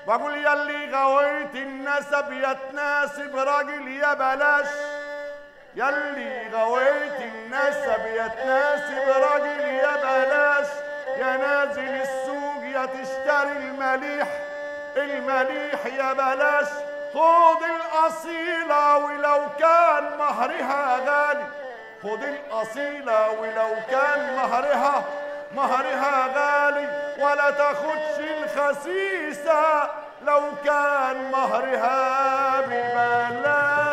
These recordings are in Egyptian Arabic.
بقول يلي غويت النسب يا تناسب راجل يا بلاش يلي غويت النسب يا تناسب راجل يا بلاش يا نازل السوق يا تشتري المليح المليح يا بلاش خد الأصيلة ولو كان مهرها غالي خد الأصيلة ولو كان مهرها مهرها غالي ولا تاخدش الخسيسة لو كان مهرها ببلاش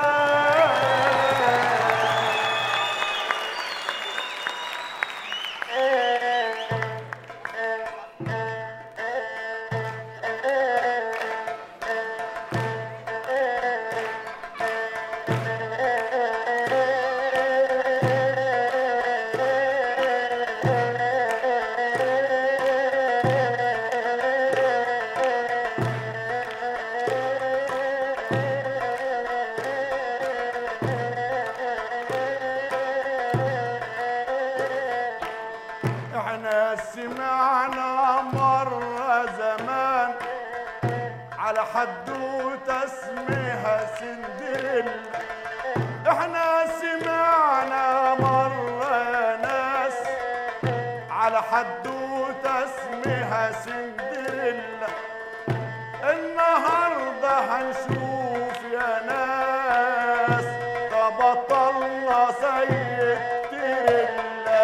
احنا سمعنا مرة زمان على حدوتة اسمها سندريلا احنا سمعنا مرة يا ناس على حدوتة اسمها سندريلا النهاردة هنشوف يا ناس ده بطلنا سيد تريلا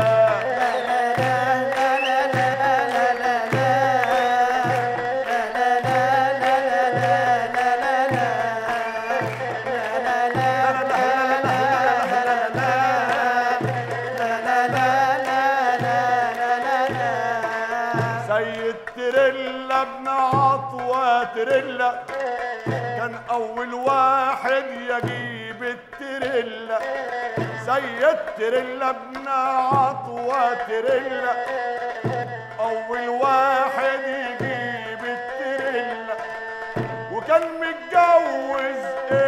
سيد تريلا ابن عطوة تريلا كان أول واحد يجيب التريلا سيد تريلا ابن عطوة تريلا أول واحد يجيب التريلا وكان متجوز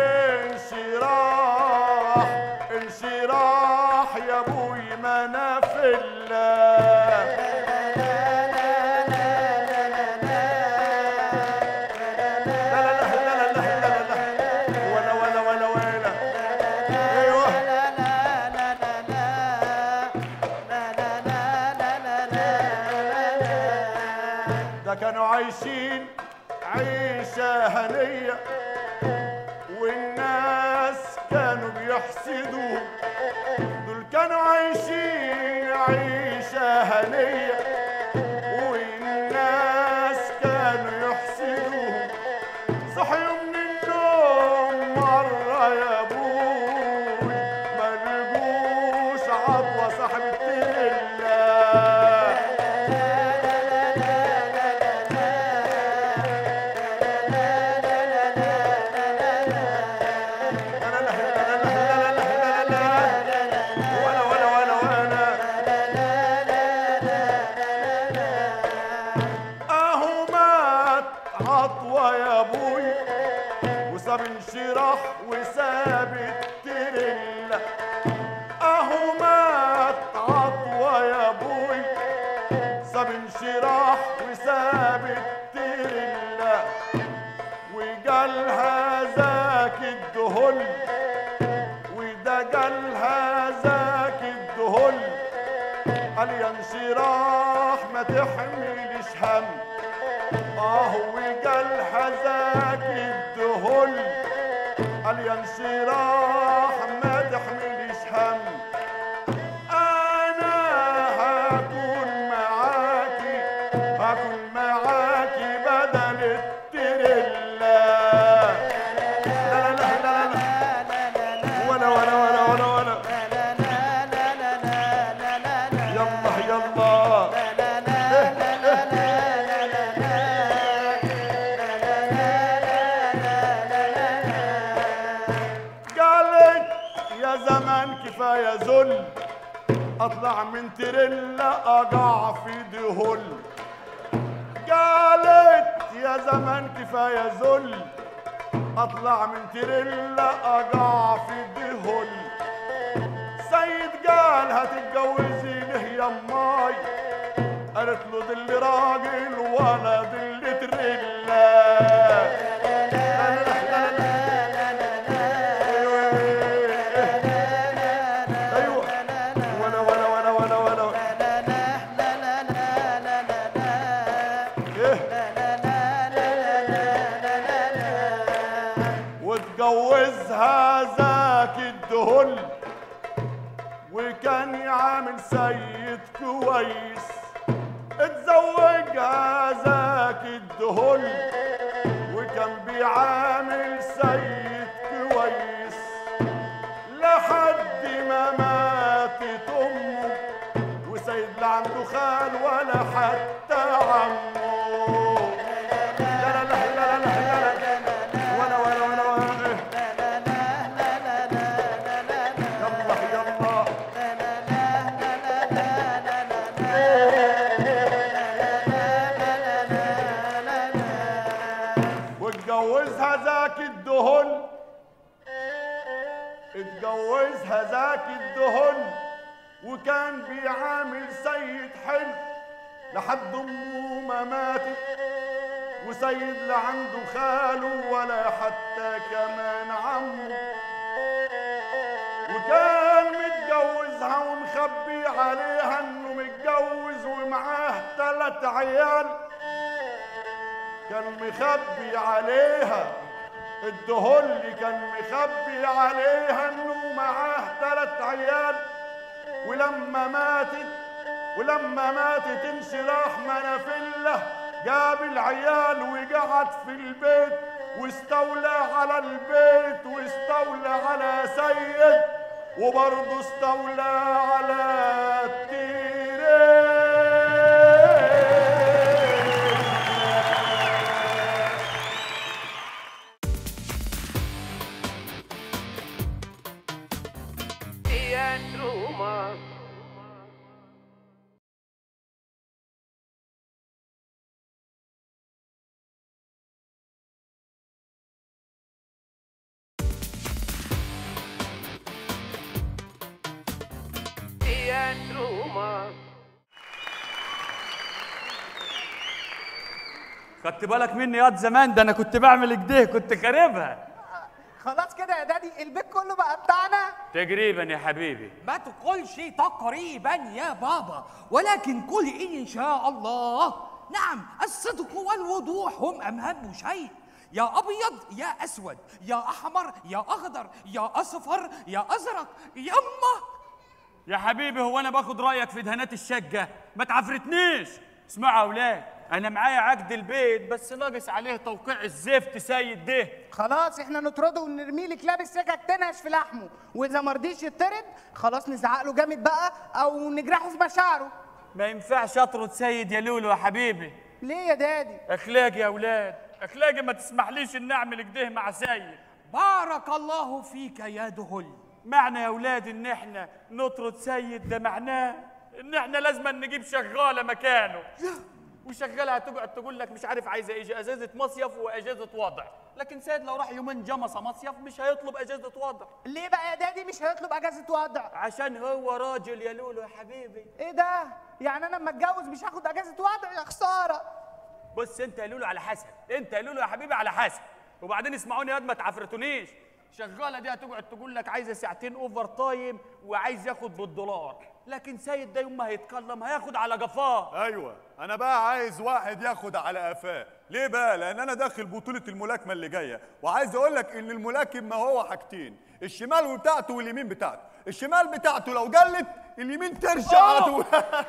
انشراح انشراح يا ابوي منافله ولا ولا ولا ولا ايوه ده كانوا عايشين عيشة هنية والناس كانوا بيحسدوهم دول كانوا عايشين عيشة هنية والناس كانوا يحسدوهم صحيوا من النوم مرة يا ابوي ما لقوش عطوة صاحب التلة ولا ولا ولا ولا اهو مات عطوة يا ابوي وساب انشراح وساب التريلا اهو مات عطوة يا ابوي ساب انشراح وساب التريلا وقالها ذاك الدهل وده قالها ذاك الدهل قال يا انشراح ما تحملش هم اه وقالها ذاك الدهل قال يا انشراح ما تحملش هم انا هكون معاكي هكون معاكي بدل التريلا لا لا لا لا لا ولا ولا ولا ولا ولا يلا يلا قالت يا زمان كفايه ذل اطلع من تريلا اقع في دهل قالت يا زمان كفايه ذل اطلع من تريلا اقع في دهل سيد قال هتتجوزي له يا ماي قالت له دل راجل ولا دل تريلا الدهل وكان يعامل سيد كويس اتزوجها ذاك الدهل وكان بيعامل سيد كويس لحد ما ماتت امه وسيد لا عنده خال ولا حتى عمه لا لا لا لا لا لا لا ولا ولا ولا ولا يلا يلا واتجوزها ذاك الدهن اتجوزها ذاك الدهن وكان بيعامل سيد حلو لحد امه ما ماتت وسيد لا عنده خاله ولا حتى كمان عمه وكان متجوزها ومخبي عليها انه متجوز ومعاه تلات عيال كان مخبي عليها الدهل كان مخبي عليها انه معاه تلات عيال ولما ماتت ولما ماتت انشراح منافله جاب العيال وقعد في البيت واستولى على البيت واستولى على سيد وبرضه استولى على التيرين Teatro Humano. Teatro Humano. خدت بالك مني ياض زمان ده انا كنت بعمل كده كنت خاربها خلاص كده يا دادي البيت كله بقى بتاعنا تقريبا يا حبيبي ما تقولش تقريبا يا بابا ولكن قل إن شاء الله نعم الصدق والوضوح هم أهم شيء يا أبيض يا أسود يا أحمر يا أخضر يا أصفر يا أزرق يما يا حبيبي هو انا باخد رايك في دهانات الشقه ما تعفرتنيش اسمعوا يا اولاد انا معايا عقد البيت بس ناقص عليه توقيع الزفت سيد ده خلاص احنا نطرده ونرميه لك لابس سكك تنهش في لحمه واذا ما رضيش يطرد خلاص نزعق له جامد بقى او نجرحه في مشاعره ما ينفعش اطرد سيد يا لولو يا حبيبي ليه يا دادي اخلاقي يا اولاد اخلاقي ما تسمحليش ان اعمل كده مع سيد بارك الله فيك يا دهل معنى يا اولاد ان احنا نطرد سيد ده معناه ان احنا لازم نجيب شغاله مكانه وشغاله هتقعد تقول لك مش عارف عايزه ايه اجازه مصيف واجازه وضع لكن سيد لو راح يومين جمصه مصيف مش هيطلب اجازه وضع ليه بقى يا دادي مش هيطلب اجازه وضع عشان هو راجل يا لولو يا حبيبي ايه ده يعني انا لما اتجوز مش هاخد اجازه وضع يا خساره بص انت يا لولو على حسب انت يا لولو يا حبيبي على حسب وبعدين اسمعوني يا واد ما تعفرتونيش شغاله دي هتقعد تقول لك عايزه ساعتين اوفر تايم وعايز ياخد بالدولار لكن سيد ده يوم ما هيتكلم هياخد على جفاه ايوه انا بقى عايز واحد ياخد على قفاه ليه بقى لان انا داخل بطوله الملاكمه اللي جايه وعايز اقول لك ان الملاكم ما هو حاجتين الشمال بتاعته واليمين بتاعته الشمال بتاعته لو جلت اليمين ترشق على طول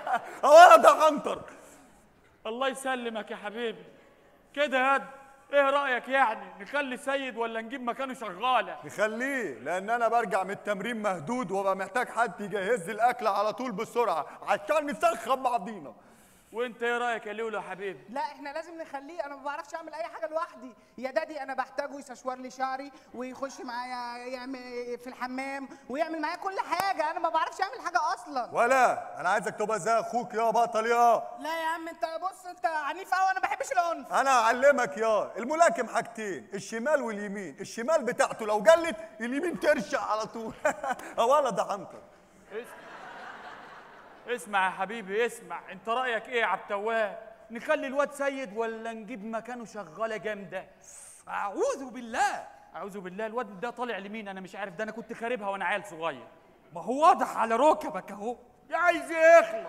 هو ده عنتر الله يسلمك يا حبيبي كده يا واد ايه رايك يعني نخلي سيد ولا نجيب مكانه شغاله نخليه لان انا برجع من التمرين مهدود وابقى محتاج حد يجهز لي الاكل على طول بسرعه عشان نسخن بعضينا وانت ايه رايك يا لولو يا حبيبي لا احنا لازم نخليه انا ما بعرفش اعمل اي حاجه لوحدي يا دادي انا بحتاجه يسشور لي شعري ويخش معايا يعمل في الحمام ويعمل معايا كل حاجه انا ما بعرفش اعمل حاجه اصلا ولا انا عايزك تبقى زي اخوك يا بطل يا لا يا عم انت بص انت عنيف قوي انا ما بحبش العنف انا اعلمك يا الملاكم حاجتين الشمال واليمين الشمال بتاعته لو جلت اليمين ترشق على طول ولا ده عنتر اسمع يا حبيبي اسمع انت رايك ايه يا عبد نخلي الواد سيد ولا نجيب مكانه شغاله جامده أعوذ بالله اعوذ بالله الواد ده طالع لمين انا مش عارف ده انا كنت خاربها وانا عيل صغير ما هو واضح على ركبك أهو يا عايز يخلص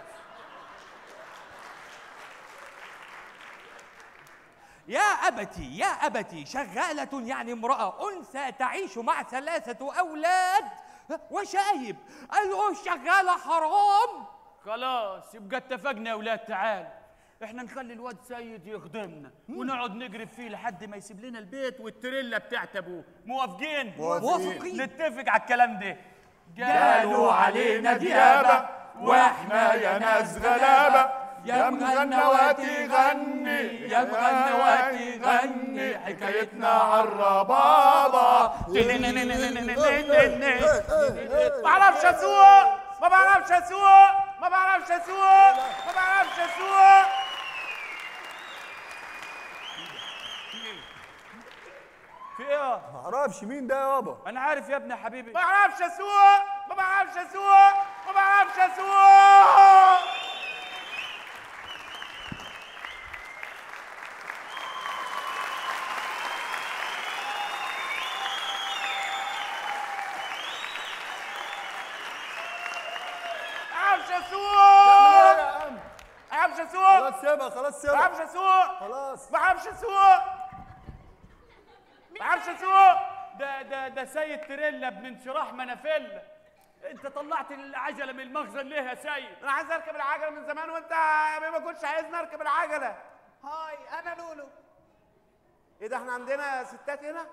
يا أبتي يا أبتي شغالة يعني امرأة أنثى تعيش مع ثلاثة أولاد وشايب قال له شغالة حرام خلاص يبقى اتفقنا يا ولاد تعال احنا نخلي الواد سيد يخدمنا ونقعد نجرب فيه لحد ما يسيب لنا البيت والتريلا بتاعت ابوه موافقين موافقين. نتفق على الكلام ده قالوا علينا ديابة واحنا يا ناس غلابة يا مغنواتي غني يا مغنواتي غني حكايتنا عالربابة ما بعرفش اسوق ما بعرفش اسوق ما بعرفش اسوق ما بعرفش اسوق في ايه معرفش مين ده يابا انا عارف يا ابني يا حبيبي ما بعرفش اسوق ما بعرفش اسوق ما بعرفش اسوق ما بعرفش اسوق ما بعرفش اسوق خلاص سيبها خلاص ما سيبها بعرفش اسوق خلاص ما بعرفش اسوق ما بعرفش اسوق ده ده ده سيد تريلا ابن انشراح منافله انت طلعت العجله من المخزن ليه يا سيد انا عايز اركب العجله من زمان وانت ما كنتش عايزني اركب العجله هاي انا لولو ايه ده احنا عندنا ستات هنا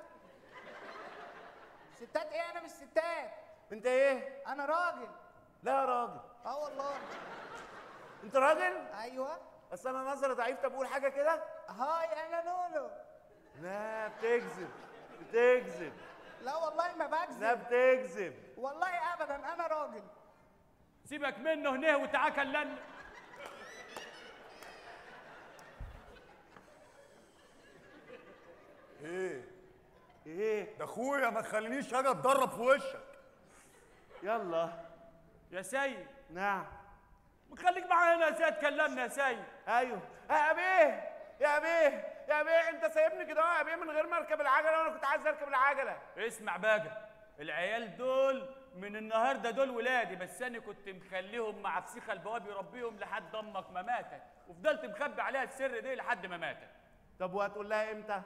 ستات ايه انا مش ستات انت ايه انا راجل لا يا راجل اه والله انت راجل ايوه بس انا نظري ضعيف طب قول حاجه كده هاي انا لولو لا بتكذب بتكذب لا والله ما لا بكذب بتكذب والله ابدا انا راجل سيبك منه هنا وتعال كلمني ايه ايه ده اخويا ما تخلينيش اجي اتدرب في وشك يلا يا سيد نعم خليك معانا يا سيد كلمنا يا سيد ايوه يا بيه يا بيه يا بيه انت سايبني كده اهو يا بيه من غير ما اركب العجله وانا كنت عايز اركب العجله اسمع بقى العيال دول من النهارده دول ولادي بس انا كنت مخليهم مع فسيخه البواب يربيهم لحد امك ما ماتت وفضلت مخبي عليها السر ده لحد ما ماتت طب وهتقول لها امتى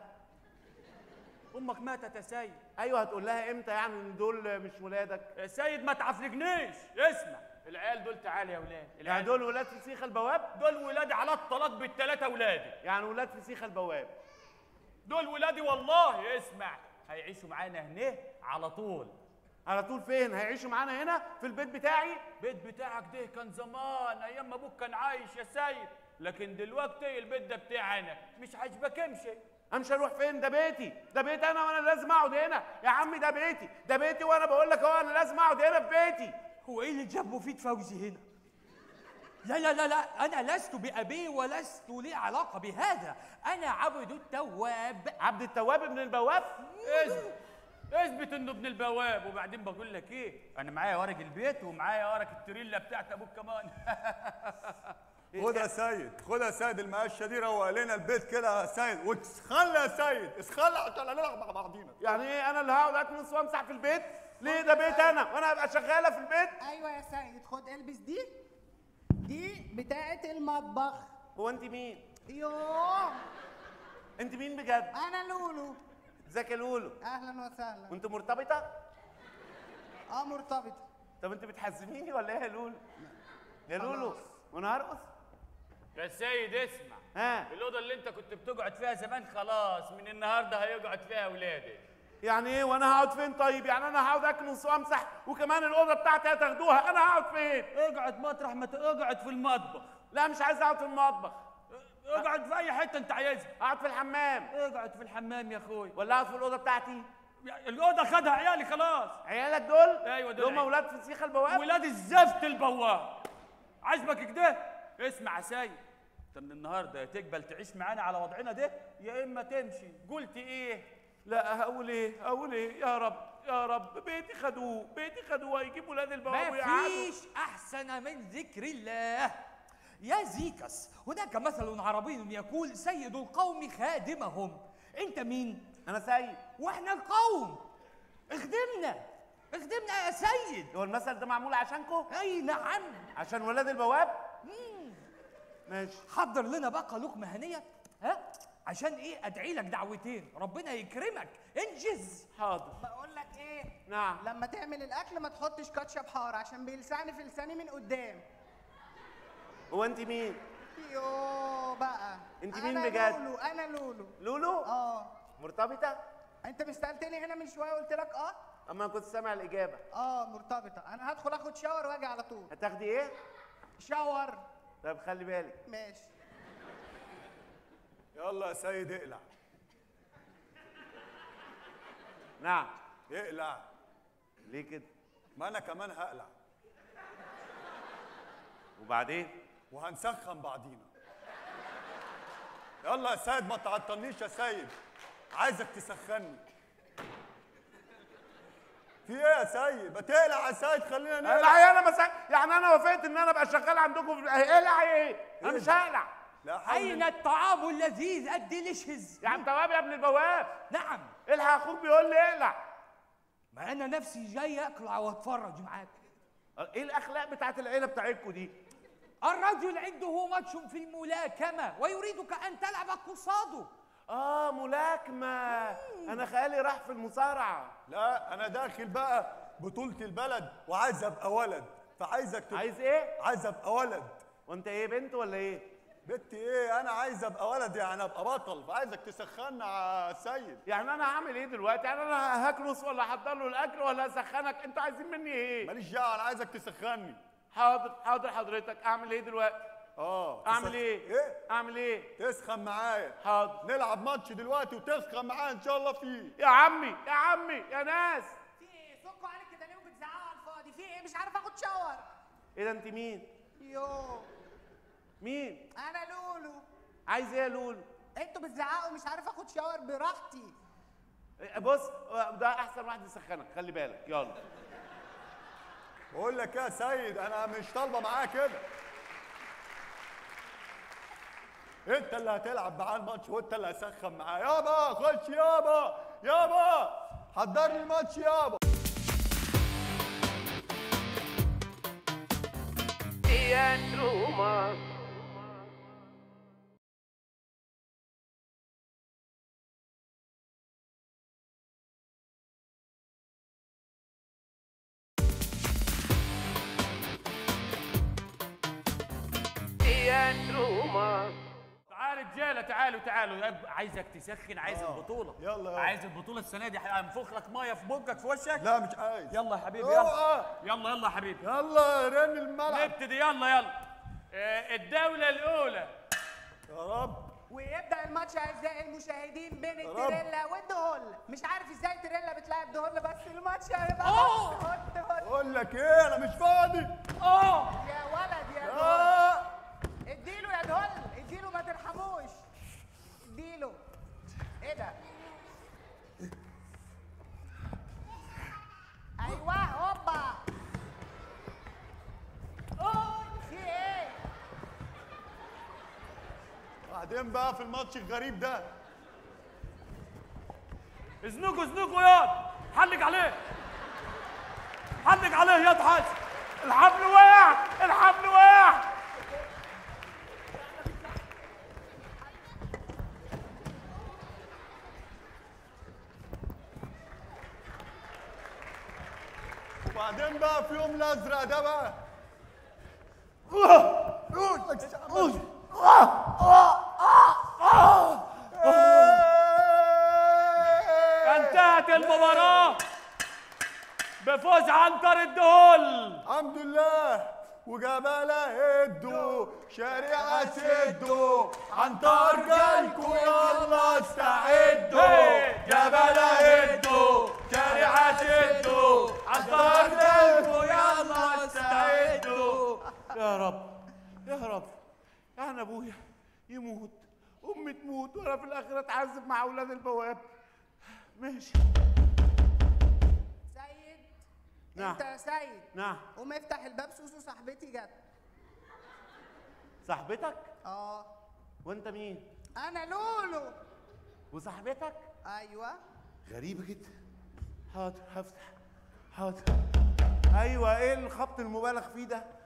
امك ماتت يا سيد ايوه هتقول لها امتى يعني ان دول مش ولادك يا سيد ما تعفلجنيش اسمع العيال دول تعال يا ولاد يعني العيال دول ولاد فسيخ البواب دول ولادي على الطلاق بالثلاثه ولادي يعني ولاد فسيخ البواب دول ولادي والله اسمع هيعيشوا معانا هنا على طول على طول فين هيعيشوا معانا هنا في البيت بتاعي البيت بتاعك ده كان زمان ايام ما ابوك كان عايش يا سيد لكن دلوقتي البيت ده بتاعنا مش عاجبك امشي امشي اروح فين ده بيتي ده بيت انا وانا لازم اقعد هنا يا عمي ده بيتي ده بيتي وانا بقول لك اهو انا لازم اقعد هنا في بيتي هو ايه اللي جاب مفيد فوزي هنا لا لا لا لا انا لست بابي ولست لي علاقه بهذا انا عبد التواب عبد التواب ابن البواب اثبت اثبت انه ابن البواب وبعدين بقول لك ايه انا معايا ورق البيت ومعايا ورق التريلا بتاعت ابوك كمان خد يا سيد خد يا سيد المقشه دي روق لنا البيت كده يا سيد واسخلى يا سيد اسخلى عشان نلعب مع بعضينا يعني ايه انا اللي هقعد اكنس وامسح في البيت ليه ده بيت انا وانا ابقى شغاله في البيت ايوه يا سيد خد البس دي دي بتاعه المطبخ هو انت مين يوه انت مين بجد انا لولو ازيك يا لولو اهلا وسهلا وانت مرتبطه اه مرتبطه طب انت بتحزميني ولا ايه يا لولو يا لولو خلاص. وانا هرقص يا سيد اسمع ها الاوضه اللي انت كنت بتقعد فيها زمان خلاص من النهارده هيقعد فيها ولادي يعني ايه وانا هقعد فين طيب يعني انا هقعد اكنس وامسح وكمان الاوضه بتاعتي هتاخدوها انا هقعد فين اقعد مطرح ما تقعد في المطبخ لا مش عايز اقعد في المطبخ اقعد في اي حته انت عايزها اقعد في الحمام اقعد في الحمام يا اخوي ولا اقعد في الاوضه بتاعتي الاوضه خدها عيالي خلاص عيالك دول ايوه دول دول هم عيال. اولاد فسيخ البواب ولاد الزفت البواب عاجبك كده اسمع يا سيد انت من النهارده يا تقبل تعيش معانا على وضعنا ده يا اما تمشي قلت ايه لا هقول ايه هقول ايه يا رب يا رب بيتي خدوه بيتي خدوه هيجيبوا ولاد البواب ما ويقعدوا فيش احسن من ذكر الله يا زيكس هناك مثل عربي يقول سيد القوم خادمهم انت مين انا سيد واحنا القوم اخدمنا اخدمنا يا سيد هو المثل ده معمول عشانكم اي نعم عشان ولاد البواب ماشي حضر لنا بقى لقمه هنيه ها عشان ايه ادعي لك دعوتين ربنا يكرمك انجز حاضر بقول لك ايه نعم لما تعمل الاكل ما تحطش كاتشب حار عشان بيلسعني في لساني من قدام هو انت مين يو بقى انت مين أنا بجد؟ لولو انا لولو لولو اه مرتبطه انت مش سالتني هنا من شويه قلت لك اه اما انا كنت سامع الاجابه اه مرتبطه انا هدخل اخد شاور واجي على طول هتاخدي ايه شاور طب خلي بالك ماشي يلا يا سيد اقلع نعم اقلع ليه كده ما انا كمان هقلع وبعدين وهنسخن بعضينا يلا يا سيد ما تعطلنيش يا سيد عايزك تسخني في ايه يا سيد ما تقلع يا سيد خلينا نقلع اقلع ايه انا مسا... يعني انا وافقت ان انا ابقى شغال عندكم في اقلع ايه انا مش هقلع لا حول اين الطعام اللذيذ الديليشيز يا عم تواب يا ابن البواب نعم الحق اخوك بيقول لي اقلع ما انا نفسي جاي اقلع واتفرج معاك ايه الاخلاق بتاعت العيله بتاعتكم دي الرجل عنده ماتش في الملاكمه ويريدك ان تلعب قصاده اه ملاكمه انا خيالي راح في المصارعه لا انا داخل بقى بطولة البلد وعايز ابقى ولد فعايزك تبقى عايز ايه عايز ابقى ولد وانت ايه بنت ولا ايه بنت ايه انا عايز ابقى ولد يعني ابقى بطل فعايزك تسخنا يا سيد يعني انا هعمل ايه دلوقتي يعني انا هكنس ولا احضر له الاكل ولا اسخنك انتوا عايزين مني ايه ماليش دعوه انا عايزك تسخني حاضر حاضر حضرتك اعمل ايه دلوقتي اه اعمل تسخ- ايه ايه اعمل ايه تسخن معايا حاضر نلعب ماتش دلوقتي وتسخن معايا ان شاء الله فيه يا عمي يا عمي يا ناس في ايه سكوا عليك كده ليه وبتزعقوا على الفاضي في ايه مش عارف اخد شاور ايه ده انت مين يو مين انا لولو عايز ايه يا لولو انتوا بتزعقوا مش عارف اخد شاور براحتي إيه، بص ده احسن واحد يسخنك خلي بالك يلا بقول لك يا سيد انا مش طالبه معاك كده انت اللي هتلعب معاه الماتش وانت اللي هتسخن معاه يابا خش يابا يابا حضر لي الماتش يابا تعال رجاله تعالوا تعالوا أب- عايزك تسخن عايز آه. البطوله يلا يلا. عايز البطوله السنه دي هنفخ لك ميه في بقك في وشك لا مش عايز يلا يا حبيبي يلا اوعى يلا يلا يا حبيبي يلا رن الملعب نبتدي يلا يلا آه، الدوله الاولى يا رب ويبدا الماتش اعزائي المشاهدين بين رب. التريلا والدهول مش عارف ازاي تريلا بتلعب دهول بس الماتش هيبقى أوه. هوت هوت بقول لك ايه انا مش فاضي اه يا ولد يا دهول آه. اديله يا دهول اديله ما ترحموش اديله ايه ده ايوه هوبا أوه، في ايه بعدين بقى في الماتش الغريب ده ازنقوا ازنقوا ياض حلق عليه حلق عليه ياض حاج الحبل وقع الحبل وقع وبعدين بقى في يوم الازرق ده بقى انتهت المباراه بفوز عنتر الدهول الحمد لله وجبالة هدوا شريعة سدوا عنتر جالكوا يلا استعدوا هي. جبالة هدوا شريعة سدوا عنتر جالكوا يلا استعدوا يا رب يا رب يعني ابويا يموت امي تموت وانا في الاخر اتعذب مع اولاد البواب ماشي سيد نعم. انت يا سيد نعم قوم افتح الباب سوسو صاحبتي جت صاحبتك اه وانت مين انا لولو وصاحبتك ايوه غريبة جدا حاضر هفتح حاضر ايوه ايه الخبط المبالغ فيه ده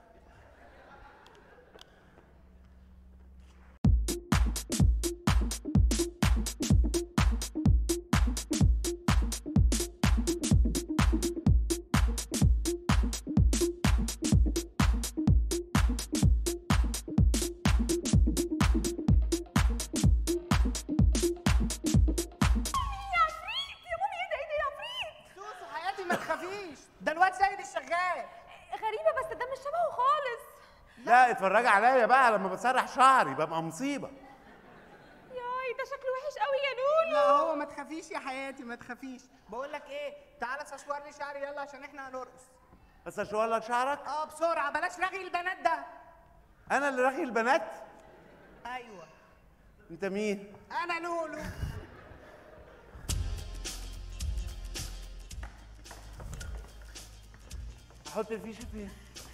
اتفرجي عليا بقى لما بسرح شعري ببقى مصيبه ياي ده شكله وحش قوي يا لولو لا هو ما تخافيش يا حياتي ما تخافيش بقول لك ايه تعالى سشوار لي شعري يلا عشان احنا هنرقص بس اشوار لك شعرك اه بسرعه بلاش رغي البنات ده انا اللي راخي البنات ايوه انت مين انا لولو احط الفيشه فين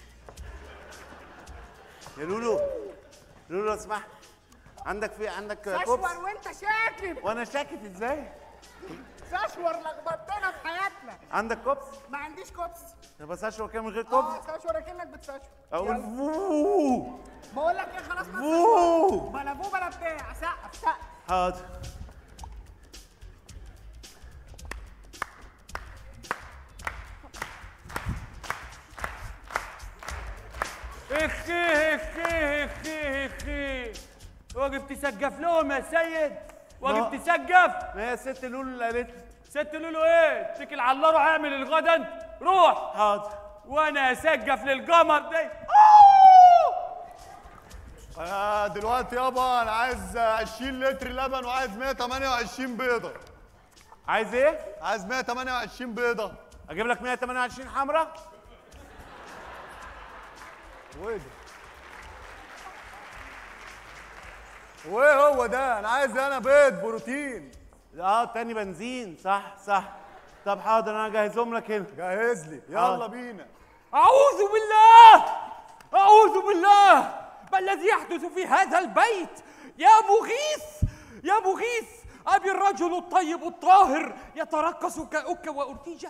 يا لولو لولو لو سمحت عندك في عندك كوبس سشور وانت شاكب وانا شاكت ازاي سشور لخبطتنا في حياتنا عندك كوبس ما عنديش كوبس طب بس اشرب كده من غير كوبس اه سشور اكنك بتسشور اقول يلا. فوو بقول لك ايه خلاص ما فوو تسشور. بلا فو بلا بتاع سقف سقف حاضر اخي اخي اخي اخي واقف تسقف لهم يا سيد واقف ما- تسقف ما هي الست لولو اللي قالت لي. ست لولو ايه اتكل على الله روح اعمل الغدا انت روح حاضر وانا اسقف للقمر دي آه دلوقتي يابا انا عايز 20 لتر لبن وعايز 128 بيضه عايز ايه عايز 128 بيضه اجيب لك 128 حمرا وايه ده وايه هو ده انا عايز انا بيض بروتين اه تاني بنزين صح صح طب حاضر انا اجهزهم لك هنا جهز لي يلا حاضر. بينا أعوذ بالله أعوذ بالله ما الذي يحدث في هذا البيت يا مغيث يا مغيث أبي الرجل الطيب الطاهر يترقص كأك وأرتيجة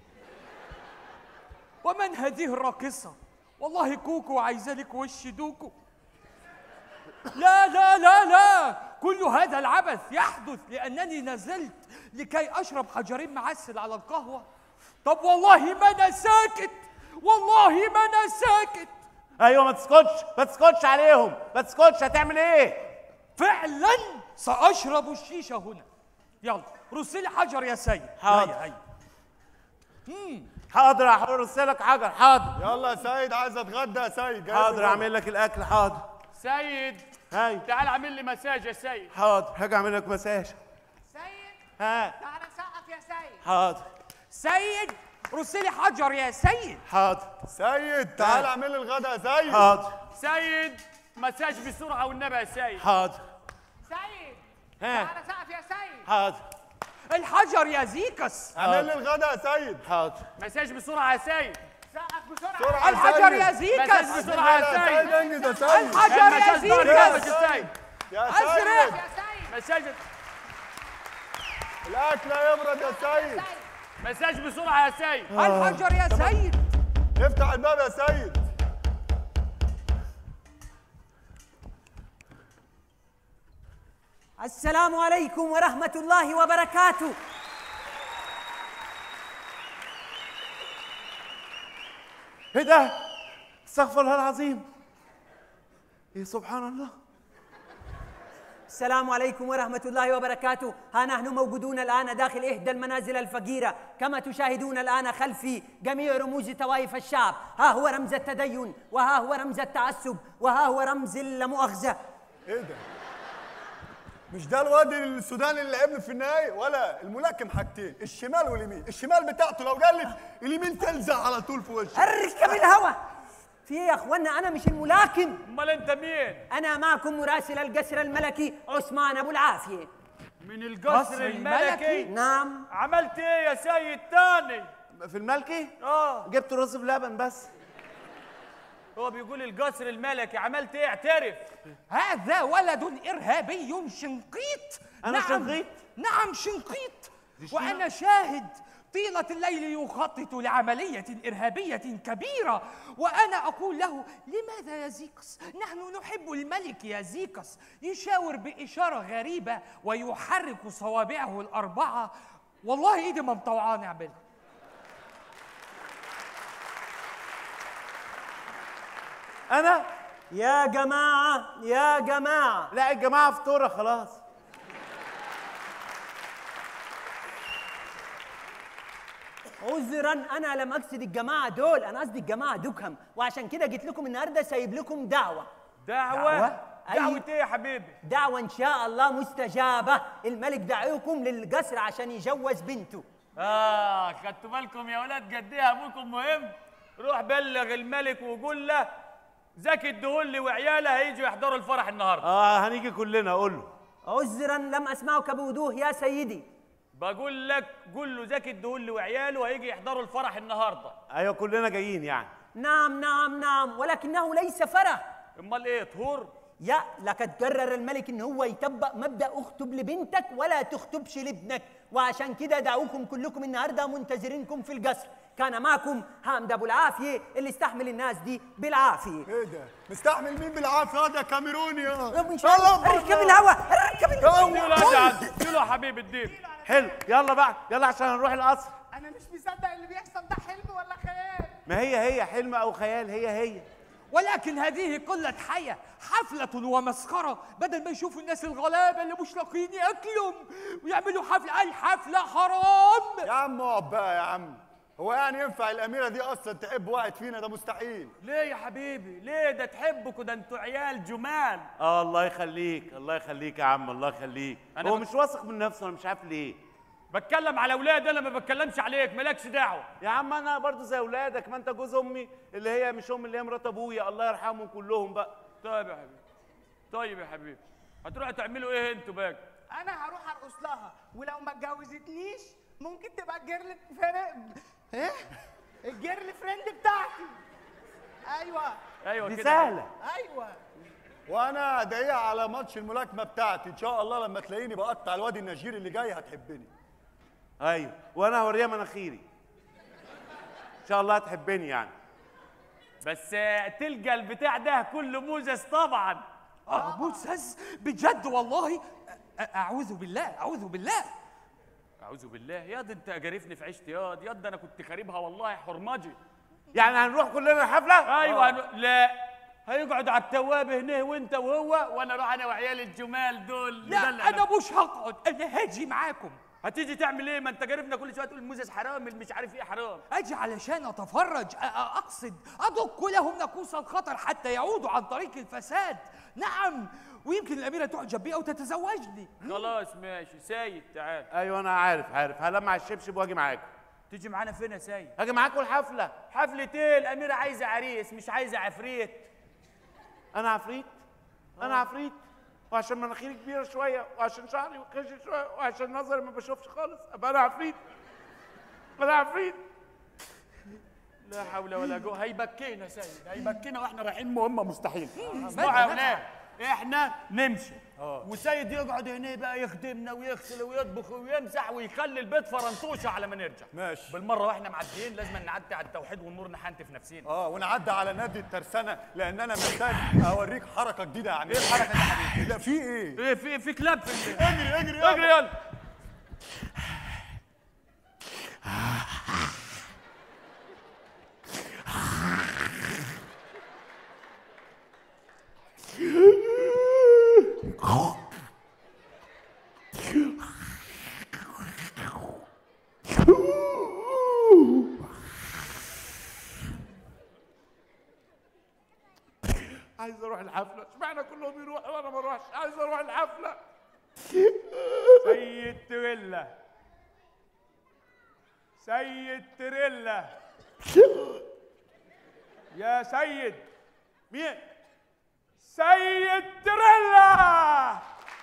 ومن هذه الراقصة والله كوكو عايزة لك وش دوكو لا لا لا لا كل هذا العبث يحدث لأنني نزلت لكي أشرب حجرين معسل على القهوة طب والله ما أنا ساكت والله ما أنا ساكت ايوه ما تسكتش ما تسكتش عليهم ما تسكتش هتعمل ايه فعلا سأشرب الشيشة هنا يلا رسلي حجر يا سيد حاضر. هيا هيا حاضر هرص لك حجر حاضر يلا يا سيد عايز اتغدى يا سيد جهز حاضر لي اعمل لك الاكل حاضر سيد هاي تعال اعمل لي مساج يا سيد حاضر هاجي اعمل لك مساج سيد ها تعالى سقف يا سيد حاضر سيد رسلي حجر يا سيد حاضر سيد تعال اعمل لي الغدا يا سيد حاضر سيد مساج بسرعه والنبي يا سيد حاضر سيد ها تعالى سقف يا سيد حاضر الحجر يا زيكس اعمل لي الغدا يا سيد حاضر مساج بسرعه يا سيد سقف بسرعه بسرعة الحجر يا مساج زيكس بسرعه يا يا سيد سيد انجز يا سيد الحجر يا مساج ضرب يا زيكس سيد يا أسرع. سيد يا سيد مساج الاكل يبرد يا سيد مساج بسرعه يا سيد الحجر يا سيد افتح الباب يا سيد السلام عليكم ورحمة الله وبركاته ايه ده استغفر الله العظيم ايه سبحان الله السلام عليكم ورحمة الله وبركاته ها نحن موجودون الآن داخل إحدى المنازل الفقيرة كما تشاهدون الآن خلفي جميع رموز طوائف الشعب ها هو رمز التدين وها هو رمز التعسب وها هو رمز اللامؤاخذة ايه ده مش ده الواد السوداني اللي لعبنا في النهائي ولا الملاكم حاجتين الشمال واليمين الشمال بتاعته لو قلت اليمين تلزق على طول في وشه اركب الهوى في إيه يا اخوانا انا مش الملاكم امال انت مين انا معكم مراسل القصر الملكي عثمان ابو العافيه من القصر قصر الملكي نعم عملت ايه يا سيد تاني في الملكي اه جبت رز بلبن بس هو بيقول القصر الملكي عملت ايه اعترف هذا ولد إرهابي شنقيط أنا نعم شنقيط؟ نعم شنقيط وأنا شاهد طيلة الليل يخطط لعملية إرهابية كبيرة وأنا أقول له لماذا يا زيكس؟ نحن نحب الملك يا زيكس يشاور بإشارة غريبة ويحرك صوابعه الأربعة والله إيدي ما مطوعاني أعملها انا يا جماعه يا جماعه لا الجماعه فطوره خلاص عذرا انا لم اقصد الجماعه دول انا قصدي الجماعه دوكهم وعشان كده جيت لكم النهارده سايب لكم دعوه دعوة دعوة؟ دعوة أي. ايه يا حبيبي دعوه ان شاء الله مستجابه الملك دعوكم للقصر عشان يجوز بنته اه خدتوا بالكم يا ولاد قد ايه ابوكم مهم روح بلغ الملك وقول له زكي الدهولي وعياله هيجوا يحضروا الفرح النهارده اه هنيجي كلنا قول له عذرا لم اسمعك بوضوح يا سيدي بقول لك قول له زكي الدهولي وعياله هيجي يحضروا الفرح النهارده ايوه كلنا جايين يعني نعم نعم نعم ولكنه ليس فرح امال ايه طهور يا لقد قرر الملك ان هو يطبق مبدا اخطب لبنتك ولا تخطبش لابنك وعشان كده دعوكم كلكم النهارده منتظرينكم في القصر كان معكم حامد ابو العافيه اللي استحمل الناس دي بالعافيه ايه ده مستحمل مين بالعافيه ده كاميروني يا رب ان شاء الله اركب الهواء اركب الهواء اديله اجعل اديله يا حبيب الدين حلو يلا بقى يلا عشان نروح القصر انا مش مصدق اللي بيحصل ده حلم ولا خيال ما هي هي حلم او خيال هي هي ولكن هذه قلة حياة حفلة ومسخرة بدل ما يشوفوا الناس الغلابة اللي مش لاقيين ياكلوا ويعملوا حفلة أي حفلة حرام يا عم اقعد بقى يا عم هو يعني ينفع الاميره دي اصلا تحب واحد فينا ده مستحيل ليه يا حبيبي ليه ده تحبكوا ده انتوا عيال جمال اه الله يخليك الله يخليك يا عم الله يخليك أنا هو بك- مش واثق من نفسه انا مش عارف ليه بتكلم على اولاد انا ما بتكلمش عليك مالكش دعوه يا عم انا برضو زي اولادك ما انت جوز امي اللي هي مش ام اللي هي مرات ابويا الله يرحمهم كلهم بقى طيب يا حبيبي طيب يا حبيبي هتروحوا تعملوا ايه انتوا بقى انا هروح ارقص لها ولو ما اتجوزتنيش ممكن تبقى الجيرل فريند ايه الجيرل فريند بتاعتي ايوه ايوه دي كده سهله ايوه وانا ادعيها على ماتش الملاكمه بتاعتي ان شاء الله لما تلاقيني بقطع الواد النجير اللي جاي هتحبني ايوه وانا هوريها مناخيري ان شاء الله هتحبني يعني بس آه، تلقى البتاع ده كله موزس طبعا آه موسس بجد والله أ- أ- أعوذ بالله أعوذ بالله اعوذ بالله يا ده انت جارفني في عيشتي يا يا ده انا كنت خاربها والله حرمجي يعني هنروح كلنا الحفله ايوه هن- لا هيقعد على التواب هنا وانت وهو وانا اروح انا وعيال الجمال دول لا ندلع أنا مش هقعد أنا هاجي معاكم هتيجي تعمل ايه ما انت جارفنا كل شويه تقول الموزس حرام اللي مش عارف ايه حرام أجي علشان أتفرج أ- أ- أقصد أدق لهم ناقوس الخطر حتى يعودوا عن طريق الفساد نعم ويمكن الأميرة تعجب بي أو تتزوجني خلاص ماشي سيد تعال ايوه انا عارف عارف هلمع الشبشب واجي معاكم تيجي معانا فين يا سيد هاجي معاكم الحفله حفلة ايه الأميرة عايزة عريس مش عايزة عفريت انا عفريت انا عفريت وعشان مناخيري كبيره شويه وعشان شعري خشن شويه وعشان نظري ما بشوفش خالص ابقى انا عفريت انا عفريت لا حول ولا قوة هيبكينا سيد هيبكينا واحنا رايحين مهمة مستحيل ماذا اسمعوا يا نفعل؟ ولاد احنا نمشي وسيد يقعد هنا بقى يخدمنا ويغسل ويطبخ ويمسح ويخلي البيت فرنطوشه على ما نرجع ماشي. بالمره واحنا معديين لازم نعدي على التوحيد والنور نحنتف نفسينا اه ونعدي على نادي الترسانه لان انا محتاج اوريك حركه جديده يعني ايه الحركه دي يا حبيبي لا في ايه ايه في في كلاب في ال- اجري اجري اجري يلا عايز اروح الحفله اشمعنى كلهم يروحوا وانا ما اروحش عايز اروح الحفله سيد تريلا سيد تريلا يا سيد مين سيد تريلا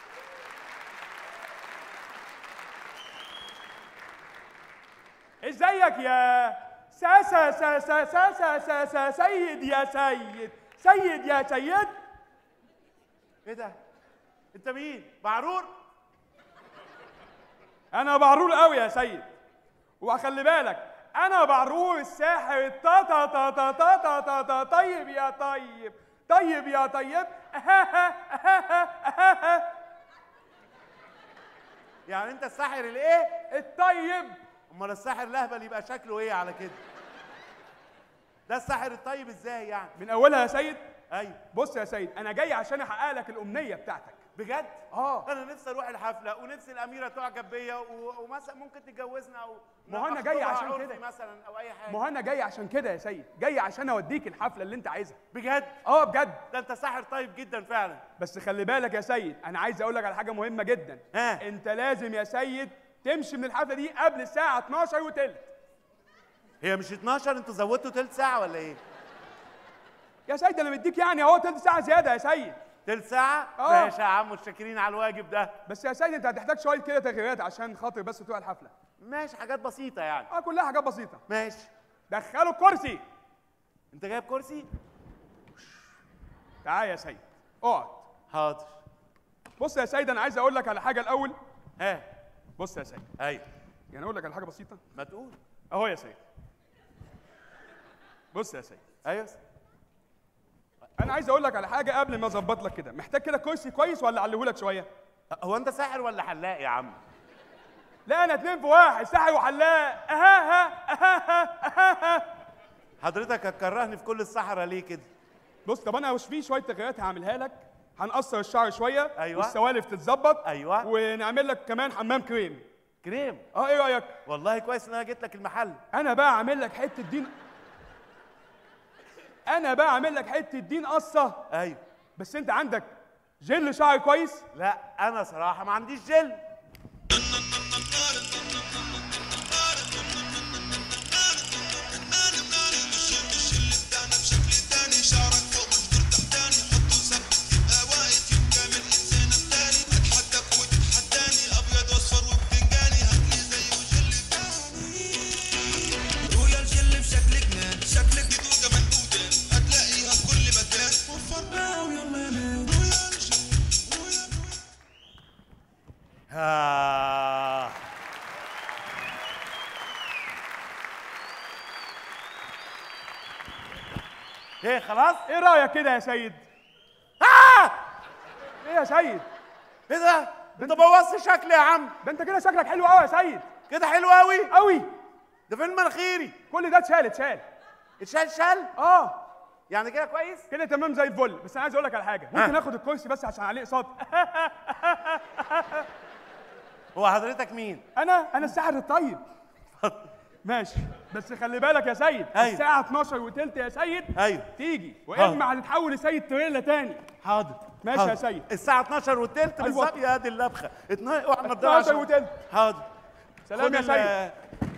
ازيك يا سا سا سا سا سا سا سا سا سيد يا سيد سيد يا سيد ايه ده انت مين معرور انا بعرور قوي يا سيد وخلي بالك انا بعرور الساحر تا تا تا تا تا تا تا تا طيب يا طيب طيب يا طيب يعني انت الساحر الايه الطيب امال الساحر الاهبل يبقى شكله ايه على كده ده الساحر الطيب ازاي يعني من اولها يا سيد ايوه بص يا سيد انا جاي عشان احقق لك الامنيه بتاعتك بجد اه انا نفسي اروح الحفله ونفسي الاميره تعجب بيا و- ومثلا ممكن تتجوزنا او ما هو أنا جاي أخطبها عشان عرفي كده. مثلا او اي حاجه ما هو انا جاي عشان كده يا سيد جاي عشان اوديك الحفله اللي انت عايزها بجد اه بجد ده انت ساحر طيب جدا فعلا بس خلي بالك يا سيد انا عايز اقول لك على حاجه مهمه جدا ها. انت لازم يا سيد تمشي من الحفله دي قبل الساعه 12 وتلت هي مش 12 انتوا زودتوا تلت ساعه ولا ايه يا سيد انا مديك يعني اهو تلت ساعه زياده يا سيد تلت ساعه آه. ماشي يا عم متشكرين على الواجب ده بس يا سيد انت هتحتاج شويه كده تغييرات عشان خاطر بس بتوع الحفله ماشي حاجات بسيطه يعني اه كلها حاجات بسيطه ماشي دخلوا الكرسي انت جايب كرسي تعال يا سيد اقعد حاضر بص يا سيد انا عايز اقول لك على حاجه الاول ها بص يا سيد ايوه يعني اقول لك على حاجه بسيطه ما تقول اهو يا سيد بص يا سيد ايوه انا عايز اقول لك على حاجه قبل ما اظبط لك كده محتاج كده كرسي كويس ولا اعليهولك شويه هو انت ساحر ولا حلاق يا عم لا انا اتنين في واحد ساحر وحلاق اها ها اها ها اها ها حضرتك هتكرهني في كل الصحراء ليه كده بص طب انا مش في شويه تغييرات هعملها لك هنقصر الشعر شويه أيوة. والسوالف تتظبط أيوة. ونعمل لك كمان حمام كريم كريم اه ايه رايك والله كويس ان انا جيت لك المحل انا بقى اعمل لك حته دين انا بقى اعمل لك حته دين قصه ايوه بس انت عندك جل شعر كويس لا انا صراحه ما عنديش جل آه. ايه خلاص ايه رايك كده يا سيد آه! ايه يا سيد ايه ده انت بوظت شكلي يا عم ده انت كده شكلك حلو قوي يا سيد كده حلو قوي قوي ده فين مناخيري كل ده اتشال اتشال اتشال شال اه يعني كده كويس كده تمام زي الفل بس انا عايز اقول لك على حاجه ممكن اخد الكرسي بس عشان عليه اقساط هو حضرتك مين انا انا الساحر الطيب ماشي بس خلي بالك يا سيد أيوة. الساعه 12 وتلت يا سيد ايوه تيجي واما هتتحول لسيد تريلا تاني حاضر ماشي حاضر. يا سيد. الساعة 12 والتلت أيوة. بالظبط يا دي اللبخة 12 واحنا 12 وتلت حاضر سلام خد يا ال- سيد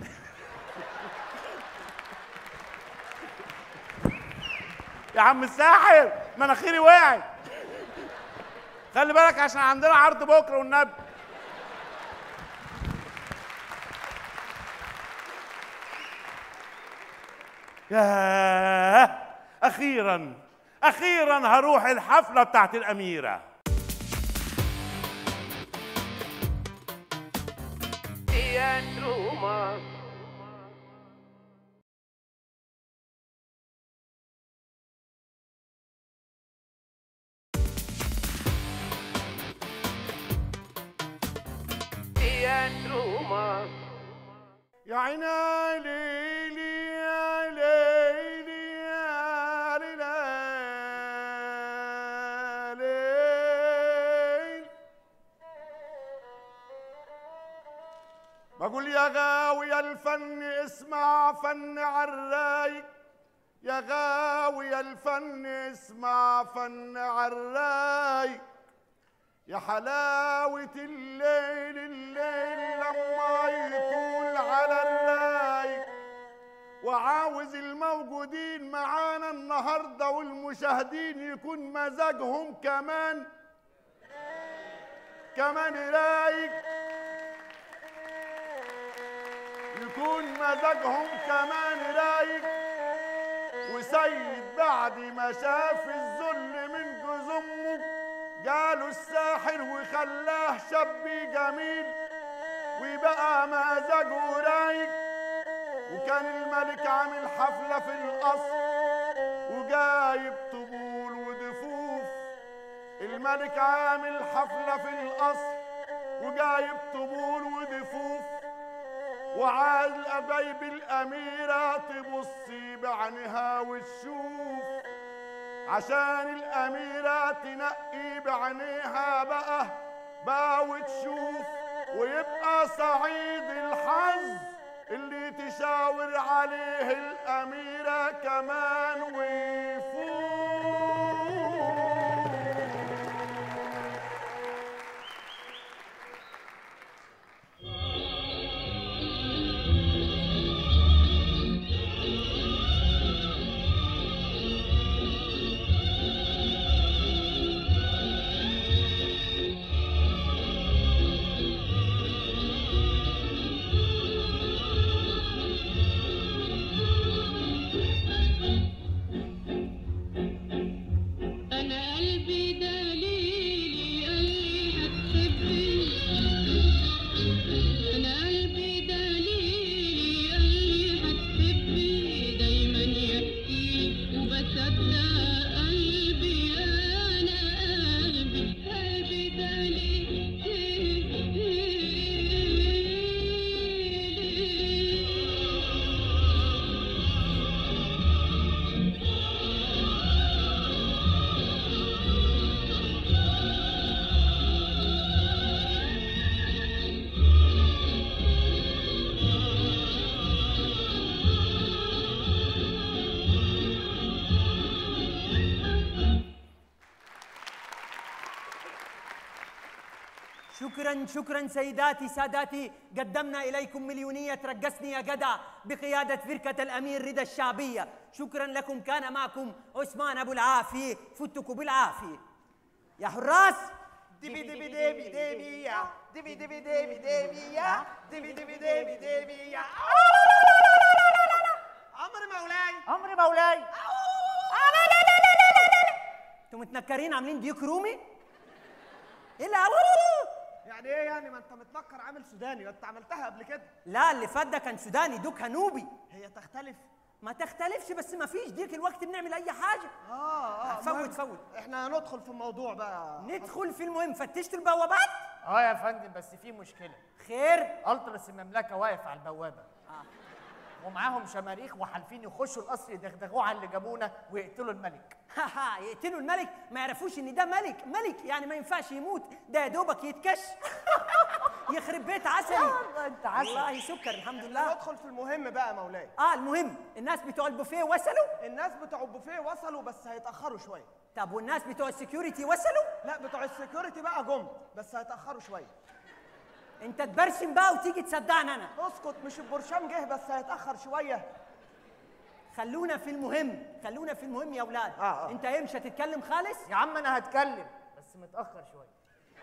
يا عم الساحر مناخيري وقعت خلي بالك عشان عندنا عرض بكره والنبي ياه اخيرا اخيرا هروح الحفله بتاعت الاميره يا عيني ليلي يا ليلي يا ليلي بقول يا غاوي الفن اسمع فن عالرايق يا غاوي الفن اسمع فن عالرايق يا حلاوة الليل الليل لما يطول على الرايق وعاوز الموجودين معانا النهارده والمشاهدين يكون مزاجهم كمان كمان رايق يكون مزاجهم كمان رايق وسيد بعد ما شاف الذل من جوز امه جاله الساحر وخلاه شاب جميل وبقى مزاجه رايق وكان الملك عامل حفلة في القصر وجايب طبول وضفوف الملك عامل حفلة في القصر وجايب طبول وضفوف وعاد قبايب الأميرة تبص بعينها وتشوف عشان الأميرة تنقي بعينيها بقى بقى وتشوف ويبقى سعيد الحظ اللي تشاور عليه الأميرة كمان ويفوز أنا قلبي دليلي قال لي هتحبني أنا قلبي دليلي قال لي هتحبني دايما يحكي وبصدق قلبي أنا قلبي قلبي دليلي شكرا شكرا سيداتي ساداتي قدمنا اليكم مليونيه رقصني يا جدع بقياده فرقه الامير رضا الشعبيه شكرا لكم كان معكم عثمان ابو العافيه فتكم بالعافيه يا حراس دبي دبي دبي دبي يا دبي دبي دبي دبي يا دبي دبي دبي دبي يا عمري مولاي عمري مولاي انتوا متنكرين عاملين ديك رومي ايه اللي يعني ايه يعني ما انت متنكر عامل سوداني انت عملتها قبل كده لا اللي فات ده كان سوداني دوك هنوبي هي تختلف ما تختلفش بس ما فيش ديك الوقت بنعمل اي حاجه اه اه فوت المهم فوت احنا هندخل في الموضوع بقى ندخل في المهم فتشتوا البوابات اه يا فندم بس في مشكله خير الطرس المملكه واقف على البوابه ومعاهم شماريخ وحالفين يخشوا القصر يدغدغوه على اللي جابونا ويقتلوا الملك ها يقتلوا الملك ما يعرفوش ان ده ملك ملك يعني ما ينفعش يموت ده يا دوبك يتكش يخرب بيت عسلي انت عسل والله سكر الحمد لله ندخل في المهم بقى يا مولاي اه المهم الناس بتوع البوفيه وصلوا الناس بتوع البوفيه وصلوا بس هيتاخروا شويه طب والناس بتوع السكيورتي وصلوا لا بتوع السكيورتي بقى جم بس هيتاخروا شويه انت تبرشم بقى وتيجي تصدعني انا اسكت مش البرشام جه بس هيتاخر شويه خلونا في المهم خلونا في المهم يا اولاد آه، آه. انت ايه مش هتتكلم خالص يا عم انا هتكلم بس متاخر شويه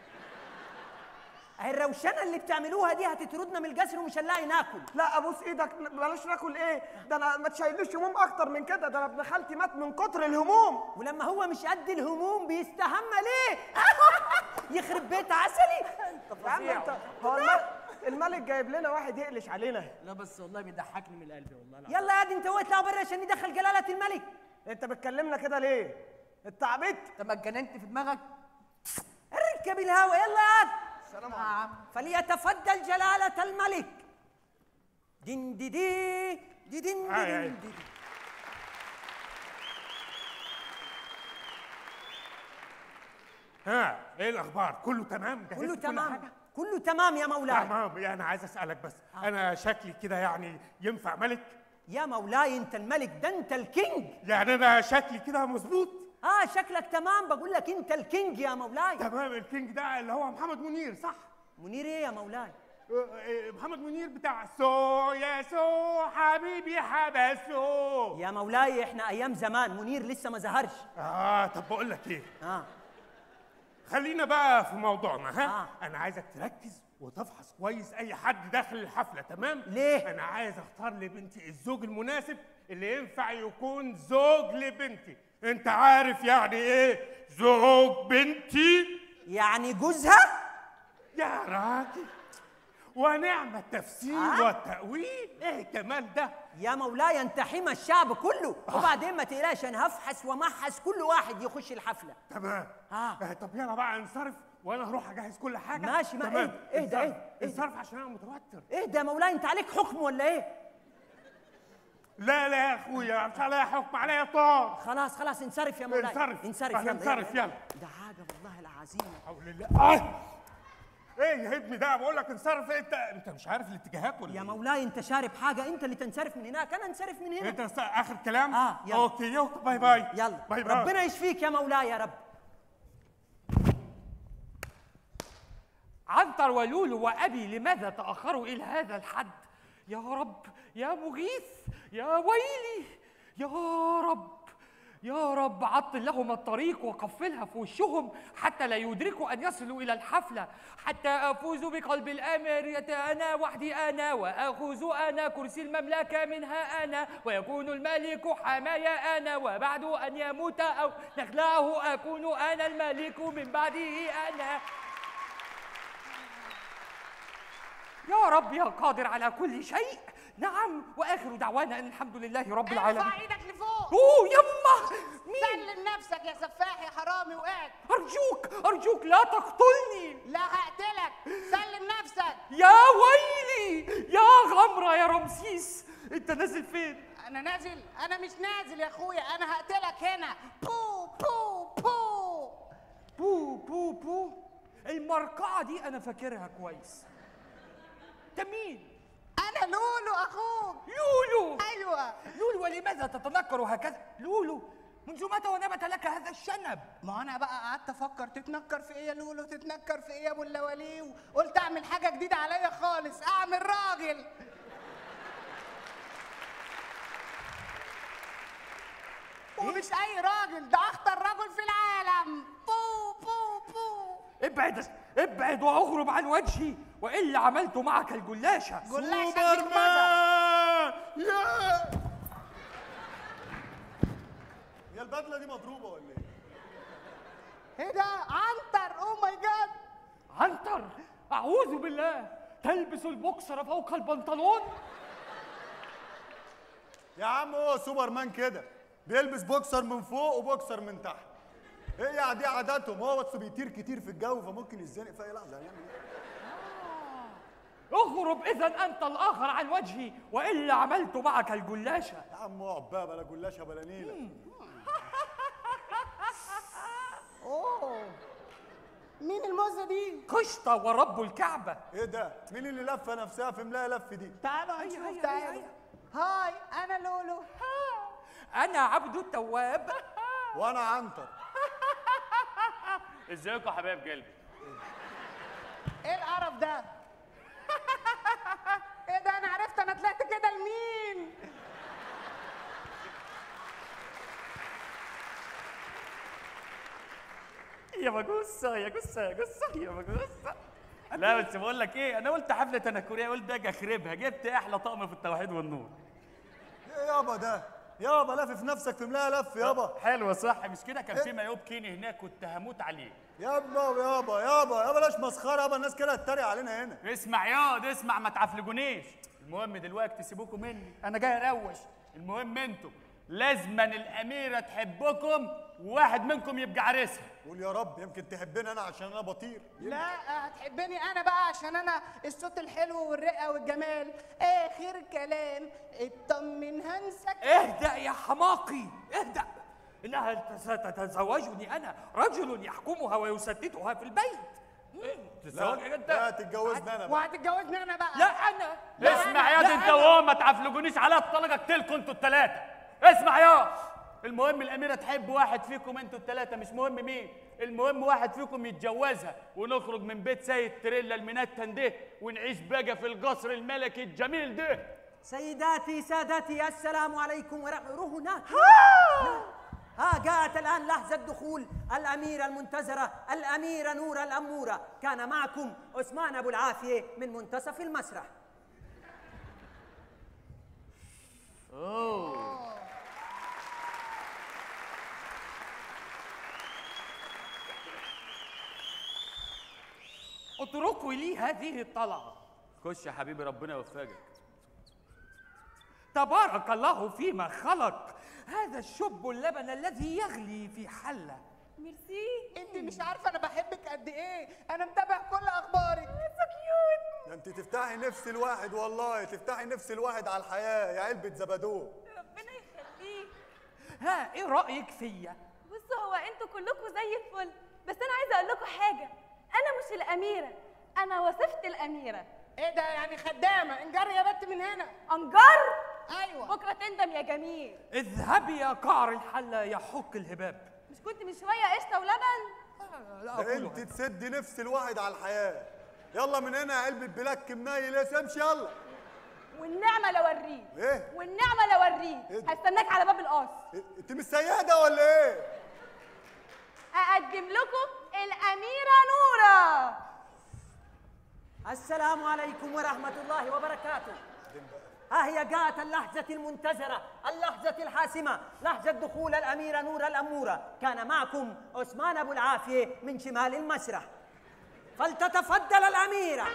اهي الروشنه اللي بتعملوها دي هتطردنا من الجسر ومش هنلاقي ناكل لا ابوس ايدك بلاش ناكل ايه ده انا ما تشيلوش هموم اكتر من كده ده انا ابن خالتي مات من كتر الهموم ولما هو مش قد الهموم بيستهم ليه يخرب بيت عسلي يا عم انت هو الملك, الملك جايب لنا واحد يقلش علينا لا بس والله بيضحكني من قلبي والله لا يلا يا دي انت هو اطلعوا بره عشان ندخل جلاله الملك انت بتكلمنا كده ليه انت عبيط انت ما اتجننت في دماغك اركب الهوا يلا يا عاد سلام عليكم فليتفضل جلالة الملك دين دي دي دي دين دي آي آي. دين دي ها ايه الاخبار كله تمام جهزت كله كل تمام حاجة؟ كله تمام يا مولاي تمام انا عايز اسالك بس انا شكلي كده يعني ينفع ملك يا مولاي انت الملك ده انت الكينج يعني انا شكلي كده مظبوط اه شكلك تمام بقول لك انت الكينج يا مولاي تمام الكينج ده اللي هو محمد منير صح منير ايه يا مولاي آه، آه، محمد منير بتاع سو يا سو حبيبي حبسو يا مولاي احنا ايام زمان منير لسه ما ظهرش اه طب بقول لك ايه اه خلينا بقى في موضوعنا ها آه. انا عايزك تركز وتفحص كويس اي حد داخل الحفله تمام ليه؟ انا عايز اختار لبنتي الزوج المناسب اللي ينفع يكون زوج لبنتي انت عارف يعني ايه زوج بنتي يعني جوزها يا راجل ونعم التفسير آه؟ والتأويل ايه كمان ده يا مولاي انت حمى الشعب كله وبعدين ما تقلقش انا هفحص ومحس كل واحد يخش الحفله تمام آه. آه، طب يلا بقى انصرف وانا هروح اجهز كل حاجه ماشي، ما تمام. اهدى، اهدى، انصرف. اهدى، اهدى. انصرف عشان انا متوتر ايه ده يا مولاي انت عليك حكم ولا ايه لا لا يا اخويا مش عليا حكم عليا طار خلاص خلاص انصرف يا مولاي انصرف. انصرف أهلا، يلا انصرف، يلا. ده حاجه والله العظيم حول الله آه. ايه يا ابني ده بقول لك انصرف انت انت مش عارف الاتجاهات ولا يا إيه؟ مولاي انت شارب حاجه انت اللي تنصرف من هناك انا انصرف من هنا انت است- اخر كلام آه، يلا. اوكي يلا باي باي يلا باي باي ربنا يشفيك يا مولاي يا رب عنتر ولولو وأبي لماذا تأخروا إلى هذا الحد؟ يا رب يا مغيث يا ويلي يا رب يا رب عطل لهم الطريق وقفلها في وشهم حتى لا يدركوا أن يصلوا إلى الحفلة حتى أفوز بقلب الأميرة أنا وحدي أنا وأخذ أنا كرسي المملكة منها أنا ويكون الملك حمايا أنا وبعد أن يموت أو نخلعه أكون أنا الملك من بعده أنا يا رب يا قادر على كل شيء نعم واخر دعوانا ان الحمد لله رب العالمين ارفع ايدك لفوق اوه يما مين سلم نفسك يا سفاح يا حرامي وقعت ارجوك ارجوك لا تقتلني لا هقتلك سلم نفسك يا ويلي يا غمره يا رمسيس انت نازل فين انا نازل انا مش نازل يا اخويا انا هقتلك هنا بو بو بو بو بو بو المرقعه دي انا فاكرها كويس انت مين انا لولو اخوك لولو ايوه لولو ولماذا تتنكر هكذا لولو منذ متى ونبت لك هذا الشنب ما انا بقى قعدت افكر تتنكر في ايه يا لولو تتنكر في ايه يا ابو اللواليه قلت اعمل حاجه جديده عليا خالص اعمل راجل ومش اي راجل ده اخطر رجل في العالم بو بو بو ابعد ابعد واغرب عن وجهي والا عملت معك الجلاشه جلاشه دي مزة. سوبرمان يا هي البدله دي مضروبه ولا ايه؟ ايه ده عنتر او ماي جاد عنتر اعوذ بالله تلبس البوكسر فوق البنطلون يا عم هو سوبرمان كده بيلبس بوكسر من فوق وبوكسر من تحت هي دي عاداتهم هو بس بيطير كتير في الجو فممكن يتزنق في اي لحظه هيعمل ايه؟ اغرب اذا انت الاخر عن وجهي والا عملت معك الجلاشه يا عم اقعد بقى بلا جلاشه بلا نيله اوه مين الموزه دي قشطه ورب الكعبه ايه ده؟ مين اللي لفه نفسها في ملايه لف دي؟ تعالوا هيا، نشوف هيا، تعالوا هيا. هاي انا لولو انا عبد التواب وانا عنتر ازيكم يا حبايب قلبي ايه القرف ده ايه ده انا عرفت انا طلعت كده لمين يا مجوسة يا جثة يا جثة يا مجوسة لا بس بقول لك ايه انا قلت حفله تنكريه قلت اجي اخربها جبت احلى طقم في التوحيد والنور ايه يابا ده؟ يابا لافف نفسك في ملايه لف يابا حلوه صح مش كده كان في مايوب كيني هناك كنت هموت عليه يابا يابا يابا يابا بلاش مسخره يابا الناس كده هتتريق علينا هنا اسمع ياض اسمع ما تعفلجونيش المهم دلوقتي سيبوكم مني انا جاي اروش المهم انتوا لازما الاميره تحبكم وواحد منكم يبقى عريسها قول يا رب يمكن تحبني انا عشان انا بطير لا هتحبني انا بقى عشان انا الصوت الحلو والرقه والجمال اخر كلام اطمن هنسك اهدأ يا حماقي اهدأ انها ستتزوجني انا رجل يحكمها ويستتها في البيت تتزوجك لا انت تتجوزني انا بقى. وهتتجوزني انا بقى لا انا اسمع ياض لا انت أنا. وهو ما تعفلجونيش على الطلقه اقتلكم انتوا الثلاثه اسمع يا المهم الاميره تحب واحد فيكم انتوا الثلاثه مش مهم مين المهم واحد فيكم يتجوزها ونخرج من بيت سيد تريلا المنتن ده ونعيش بقى في القصر الملكي الجميل ده سيداتي سادتي السلام عليكم ورحمة روح هناك ها جاءت الآن لحظة دخول الأميرة المنتظرة الأميرة نور الأمورة كان معكم عثمان أبو العافية من منتصف المسرح اتركوا لي هذه الطلعة خش يا حبيبي ربنا يوفقك تبارك الله فيما خلق هذا الشب اللبن الذي يغلي في حلة ميرسي انت مش عارفه انا بحبك قد ايه انا متابع كل اخبارك ده انت تفتحي نفس الواحد والله تفتحي نفس الواحد على الحياه يا علبه زبدوه ها ايه رايك فيا بصوا هو انتوا كلكم زي الفل بس انا عايزه اقول لكم حاجه انا مش الاميره انا وصفت الاميره ايه ده يعني خدامه انجري يا بت من هنا انجر ايوه بكره تندم يا جميل اذهبي يا قعر الحله يا حك الهباب مش كنت من شويه قشطه ولبن لا ده اقول انت تسد نفس الواحد على الحياه يلا من هنا يا علبه بلاك منايل ايه امشي يلا والنعمه لوريه ايه والنعمه لوريه إيه ده؟ هستناك على باب القصر إيه، انت مش سياده ولا ايه اقدم لكم الاميره نوره السلام عليكم ورحمة الله وبركاته ها هي جاءت اللحظة المنتظرة اللحظة الحاسمة لحظة دخول الأميرة نور الأمورة كان معكم عثمان أبو العافية من شمال المسرح فلتتفضل الأميرة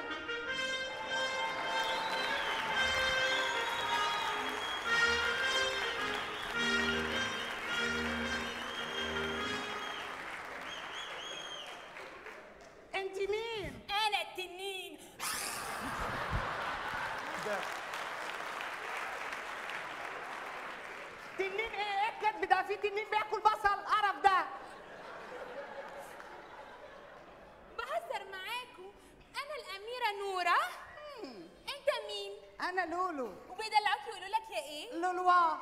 انت مين انا التنين تنين ايه ايه الكذب ده في تنين بياكل بصل قرف ده بهزر معاكم انا الاميره نوره انت مين انا لولو وبيدلعوك يقولوا لك يا ايه لولوا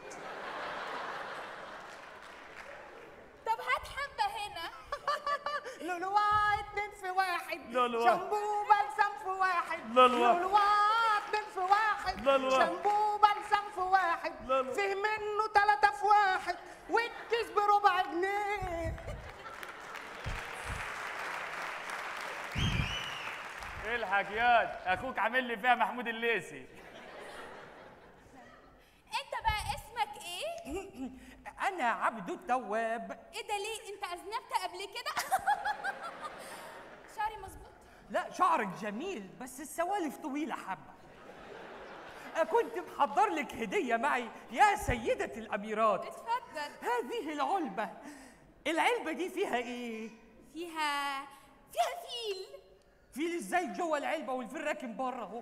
طب هات حبه هنا لولوا اتنين في واحد لولوا. شامبو بلسم في واحد لولوا. لولوا اتنين في واحد لولوا. شامبو بلسم في واحد لولوا. فيه منه تلاتة في واحد والكيس بربع جنيه الحق ياد اخوك عامل لي فيها محمود الليسي انت بقى اسمك ايه انا عبد التواب ايه ده ليه انت اذنبت قبل كده شعري مظبوط لا شعرك جميل بس السوالف طويله حبه كنت محضر لك هديه معي يا سيده الاميرات اتفضل هذه العلبه العلبه دي فيها ايه فيها فيها فيل فيل ازاي جوه العلبه والفيل راكن بره اهو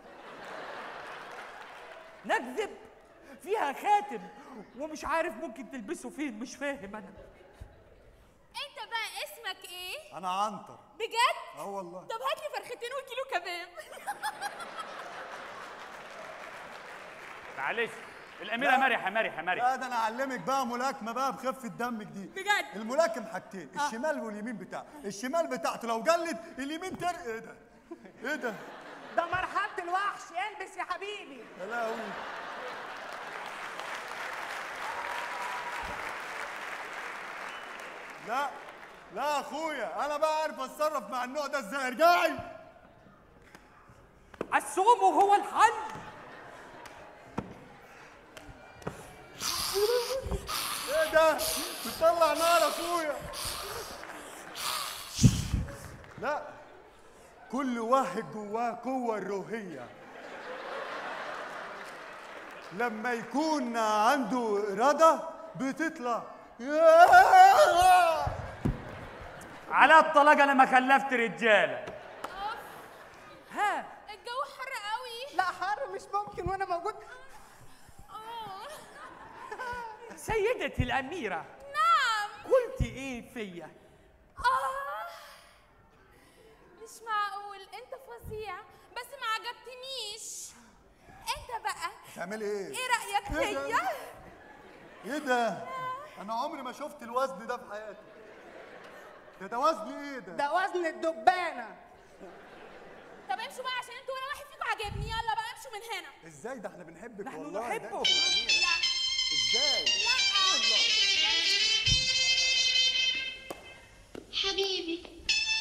نكذب فيها خاتم ومش عارف ممكن تلبسه فين مش فاهم انا انت بقى اسمك ايه انا عنتر بجد اه والله طب هات لي فرختين وكيلو كباب معلش الاميره مرحه مرحه مرحه لا ده انا اعلمك بقى ملاكمه بقى بخفه دمك دي بجد؟ الملاكم حاجتين الشمال واليمين بتاعه الشمال بتاعته لو جلد اليمين تر ايه ده ايه ده ده مرحلة الوحش البس يا حبيبي يا لهوي لا لا يا اخويا انا بقى عارف اتصرف مع النوع ده ازاي ارجعي الصوم هو الحل ايه ده بتطلع نار يا اخويا لا كل واحد جواه قوة الروحية لما يكون عنده إرادة بتطلع على الطلاق انا ما خلفت رجاله ها الجو حر قوي لا حر مش ممكن وانا موجود اه سيدتي الاميره نعم قلت ايه فيا اه مش معقول انت فظيع بس ما عجبتنيش انت بقى تعملي ايه؟ ايه رايك إيه ده؟ فيا ايه ده؟ أنا عمري ما شفت الوزن ده في حياتي ده ده وزن ايه ده؟ ده وزن الدبانة طب امشوا بقى عشان انتوا ولا واحد فيكم عاجبني يلا بقى امشوا من هنا ازاي ده احنا بنحبك نحن والله ده نحبه. أنت جميلة. لا ازاي؟ حبيبي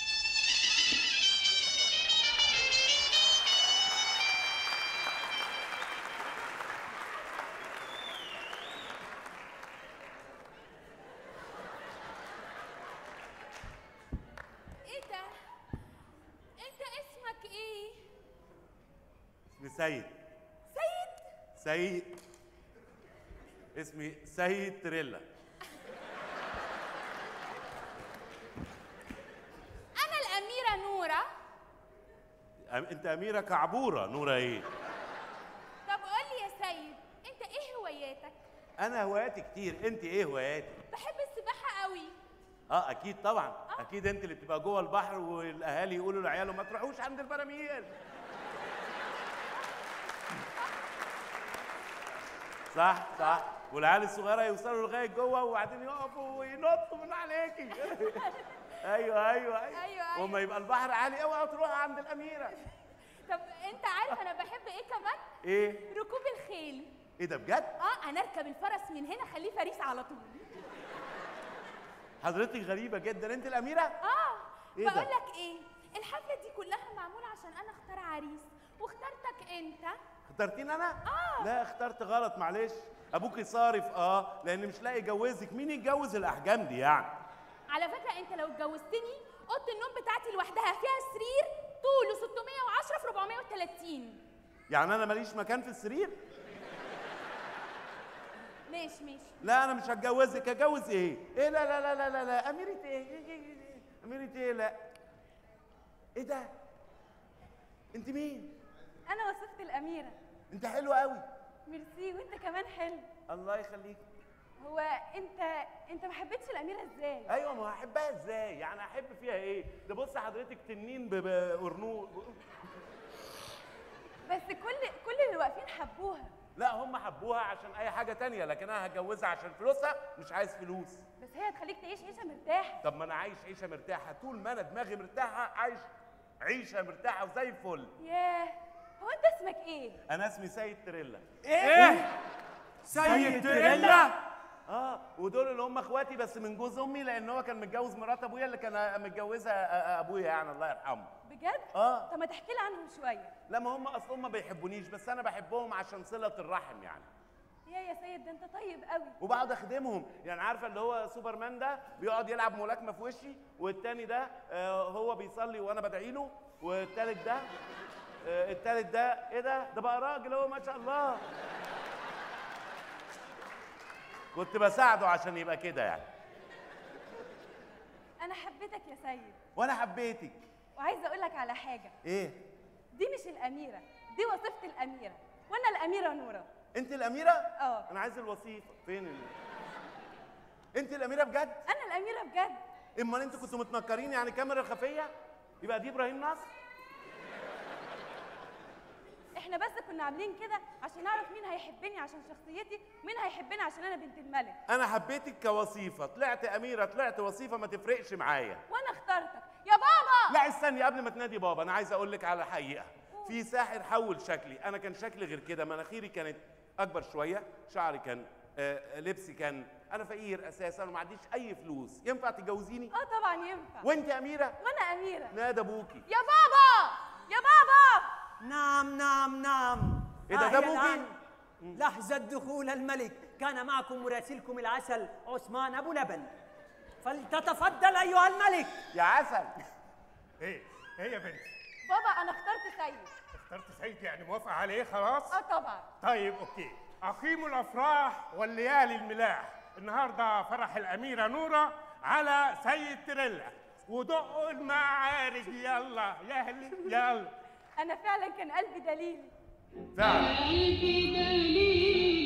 ايه ده انت اسمك ايه اسمي سيد سيد سيد اسمي سيد تريلا انا الاميره نوره أم- انت اميره كعبوره نوره ايه طب قول لي يا سيد انت ايه هواياتك انا هواياتي كتير انت ايه هواياتك بحب السباحه قوي اه اكيد طبعا اكيد انت اللي بتبقى جوه البحر والاهالي يقولوا لعيالهم ما تروحوش عند البراميل صح صح والعيال الصغيره يوصلوا لغايه جوه وبعدين يقفوا وينطوا من عليكي ايوه ايوه ايوه أيوة، أيوة. وما يبقى البحر عالي اوعى تروحوا عند الاميره طب انت عارف انا بحب ايه كمان ايه ركوب الخيل ايه ده بجد اه انا اركب الفرس من هنا اخليه فريس على طول حضرتك غريبه جدا انت الاميره اه إيه ده؟ بقول لك ايه الحفله دي كلها معموله عشان انا اختار عريس واخترتك انت اخترتيني انا آه. لا اخترت غلط معلش ابوكي صارف اه لان مش لاقي يجوزك مين يتجوز الاحجام دي يعني على فكره انت لو اتجوزتني اوضه النوم بتاعتي لوحدها فيها سرير طوله 610 في 430 يعني انا ماليش مكان في السرير ماشي ماشي لا انا مش هتجوزك اتجوز ايه ايه لا لا لا لا لا, لا. اميره ايه إيه، إيه، إيه، إيه؟ اميره ايه لا ايه ده انت مين انا وصفت الاميره انت حلوه قوي ميرسي وانت كمان حلو الله يخليك هو انت انت ما حبيتش الاميره ازاي ايوه ما هحبها ازاي يعني احب فيها ايه ده بص حضرتك تنين ب- بقرنوط بس كل كل اللي واقفين حبوها لا هم حبوها عشان اي حاجه تانية لكن انا هتجوزها عشان فلوسها مش عايز فلوس بس هي هتخليك تعيش عيشه مرتاحه طب ما انا عايش عيشه مرتاحه طول ما انا دماغي مرتاحه عايش عيشه مرتاحه وزي الفل ياه هو انت اسمك ايه انا اسمي سيد تريلا ايه سيد تريلا اه ودول اللي هم اخواتي بس من جوز امي لان هو كان متجوز مرات ابويا اللي كان متجوزها آه، آه، ابويا يعني الله يرحمه بجد آه. طب ما تحكي لي عنهم شويه لا ما هم اصلا ما بيحبونيش بس انا بحبهم عشان صله الرحم يعني يا يا سيد ده انت طيب قوي وبقعد اخدمهم يعني عارفه اللي هو سوبرمان ده بيقعد يلعب ملاكمه في وشي والتاني ده آه هو بيصلي وانا بدعي له والتالت ده آه التالت ده ايه ده ده بقى راجل هو ما شاء الله كنت بساعده عشان يبقى كده يعني انا حبيتك يا سيد وانا حبيتك وعايزه اقول لك على حاجه ايه دي مش الاميره دي وظيفه الاميره وانا الاميره نوره انت الاميره اه انا عايز الوظيفه فين ال... انت الاميره بجد انا الاميره بجد امال انتوا كنتوا متنكرين يعني كاميرا خفيه يبقى دي ابراهيم نصر احنا بس كنا عاملين كده عشان نعرف مين هيحبني عشان شخصيتي ومين هيحبني عشان انا بنت الملك انا حبيتك كوظيفه طلعت اميره طلعت وظيفه ما تفرقش معايا وانا اخترتك يا بابا لا استني قبل ما تنادي بابا انا عايز اقول لك على حقيقه في ساحر حول شكلي انا كان شكلي غير كده مناخيري كانت اكبر شويه شعري كان آه لبسي كان انا فقير اساسا وما عنديش اي فلوس ينفع تتجوزيني اه طبعا ينفع وانت اميره وانا اميره نادى ابوكي يا بابا يا بابا نعم نعم نعم إيه ده، ده آه، أبوكي؟ الآن لحظة دخول الملك كان معكم مراسلكم العسل عثمان أبو لبن فلتتفضل أيها الملك يا عسل ايه ايه يا بنتي بابا انا اخترت سيد اخترت سيد يعني موافقه عليه خلاص اه طبعا طيب اوكي اقيموا الافراح والليالي الملاح النهارده فرح الاميره نوره على سيد تريلا ودقوا المعارج يلا يا اهلي يلا انا فعلا كان قلبي دليل فعلا قلبي دليل